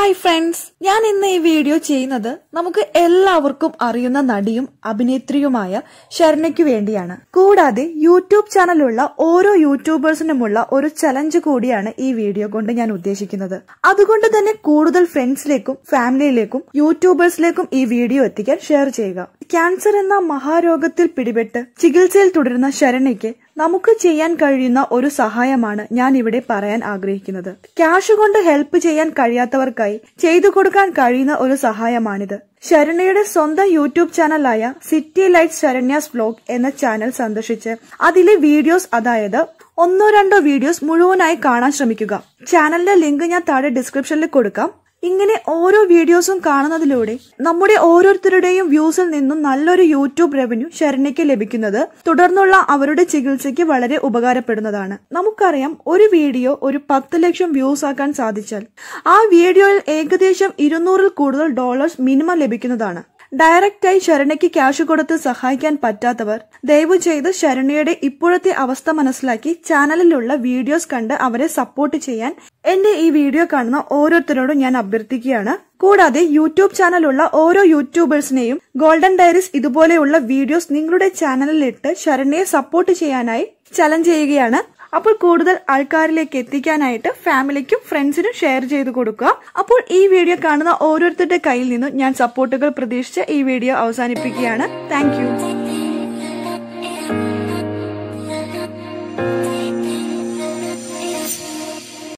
hi friends ഞാൻ ഇന്ന് ഈ വീഡിയോ ചെയ്യുന്നത് നമുക്ക് എല്ലാവർക്കും അറിയുന്ന നടിയും അഭിനേത്രിയുമായ ശരണയ്ക്ക് വേണ്ടിയാണ് കൂടാതെ യൂട്യൂബ് ചാനലുള്ള ഓരോ യൂട്യൂബേഴ്സിനുമുള്ള ഒരു ചലഞ്ച് കൂടിയാണ് ഈ വീഡിയോ കൊണ്ട് ഞാൻ ഉദ്ദേശിക്കുന്നത് അതുകൊണ്ട് തന്നെ കൂടുതൽ ഫ്രണ്ട്സിലേക്കും ഫാമിലിയിലേക്കും യൂട്യൂബേഴ്സിലേക്കും ഈ വീഡിയോ എത്തിക്കാൻ ഷെയർ ചെയ്യുക ക്യാൻസർ എന്ന മഹാരോഗത്തിൽ പിടിപെട്ട് ചികിത്സയിൽ തുടരുന്ന ശരണയ്ക്ക് നമുക്ക് ചെയ്യാൻ കഴിയുന്ന ഒരു സഹായമാണ് ഞാൻ ഇവിടെ പറയാൻ ആഗ്രഹിക്കുന്നത് ക്യാഷ് കൊണ്ട് ഹെൽപ്പ് ചെയ്യാൻ കഴിയാത്തവർക്കായി ചെയ്തു കൊടുക്കാൻ കഴിയുന്ന ഒരു സഹായമാണിത് ശരണയുടെ സ്വന്തം യൂട്യൂബ് ചാനലായ സിറ്റി ലൈറ്റ് ശരണ്യാസ് വ്ലോഗ് എന്ന ചാനൽ സന്ദർശിച്ച് അതിലെ വീഡിയോസ് അതായത് ഒന്നോ രണ്ടോ വീഡിയോസ് മുഴുവനായി കാണാൻ ശ്രമിക്കുക ചാനലിന്റെ ലിങ്ക് ഞാൻ താഴെ ഡിസ്ക്രിപ്ഷനിൽ കൊടുക്കാം ഇങ്ങനെ ഓരോ വീഡിയോസും കാണുന്നതിലൂടെ നമ്മുടെ ഓരോരുത്തരുടെയും വ്യൂസിൽ നിന്നും നല്ലൊരു യൂട്യൂബ് റവന്യൂ ശരണ്യയ്ക്ക് ലഭിക്കുന്നത് തുടർന്നുള്ള അവരുടെ ചികിത്സയ്ക്ക് വളരെ ഉപകാരപ്പെടുന്നതാണ് നമുക്കറിയാം ഒരു വീഡിയോ ഒരു പത്ത് ലക്ഷം വ്യൂസ് ആക്കാൻ സാധിച്ചാൽ ആ വീഡിയോയിൽ ഏകദേശം ഇരുന്നൂറിൽ കൂടുതൽ ഡോളേഴ്സ് മിനിമം ലഭിക്കുന്നതാണ് ഡയറക്റ്റായി ശരണയ്ക്ക് ക്യാഷ് കൊടുത്ത് സഹായിക്കാൻ പറ്റാത്തവർ ദയവ് ചെയ്ത് ശരണയുടെ ഇപ്പോഴത്തെ അവസ്ഥ മനസ്സിലാക്കി ചാനലിലുള്ള വീഡിയോസ് കണ്ട് അവരെ സപ്പോർട്ട് ചെയ്യാൻ എന്റെ ഈ വീഡിയോ കാണുന്ന ഓരോരുത്തരോടും ഞാൻ അഭ്യർത്ഥിക്കുകയാണ് കൂടാതെ യൂട്യൂബ് ചാനലുള്ള ഓരോ യൂട്യൂബേഴ്സിനെയും ഗോൾഡൻ ഡയറീസ് ഇതുപോലെയുള്ള വീഡിയോസ് നിങ്ങളുടെ ചാനലിലിട്ട് ശരണയെ സപ്പോർട്ട് ചെയ്യാനായി ചലഞ്ച് ചെയ്യുകയാണ് അപ്പോൾ കൂടുതൽ ആൾക്കാരിലേക്ക് എത്തിക്കാനായിട്ട് ഫാമിലിക്കും ഫ്രണ്ട്സിനും ഷെയർ ചെയ്ത് കൊടുക്കുക അപ്പോൾ ഈ വീഡിയോ കാണുന്ന ഓരോരുത്തരുടെ കയ്യിൽ നിന്നും ഞാൻ സപ്പോർട്ടുകൾ പ്രതീക്ഷിച്ച് ഈ വീഡിയോ അവസാനിപ്പിക്കുകയാണ് താങ്ക്